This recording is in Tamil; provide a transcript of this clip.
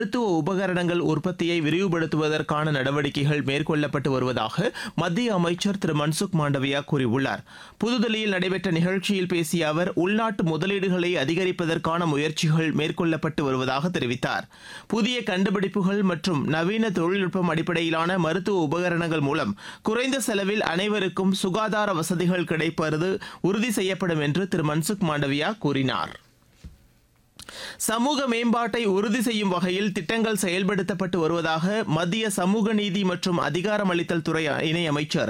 மருத்துவ உபகரணங்கள் உற்பத்தியை விரிவுபடுத்துவதற்கான நடவடிக்கைகள் மேற்கொள்ளப்பட்டு வருவதாக மத்திய அமைச்சர் திரு மன்சுக் மாண்டவியா கூறியுள்ளார் புதுதில்லியில் நடைபெற்ற நிகழ்ச்சியில் பேசிய அவர் உள்நாட்டு முதலீடுகளை அதிகரிப்பதற்கான முயற்சிகள் மேற்கொள்ளப்பட்டு வருவதாக தெரிவித்தார் புதிய கண்டுபிடிப்புகள் மற்றும் நவீன தொழில்நுட்பம் அடிப்படையிலான மருத்துவ உபகரணங்கள் மூலம் குறைந்த செலவில் அனைவருக்கும் சுகாதார வசதிகள் கிடைப்பது உறுதி செய்யப்படும் என்று திரு மன்சுக் மாண்டவியா கூறினார் சமூக மேம்பாட்டை உறுதி செய்யும் வகையில் திட்டங்கள் செயல்படுத்தப்பட்டு வருவதாக மத்திய சமூக நீதி மற்றும் அதிகாரமளித்தல் துறை இணையமைச்சர்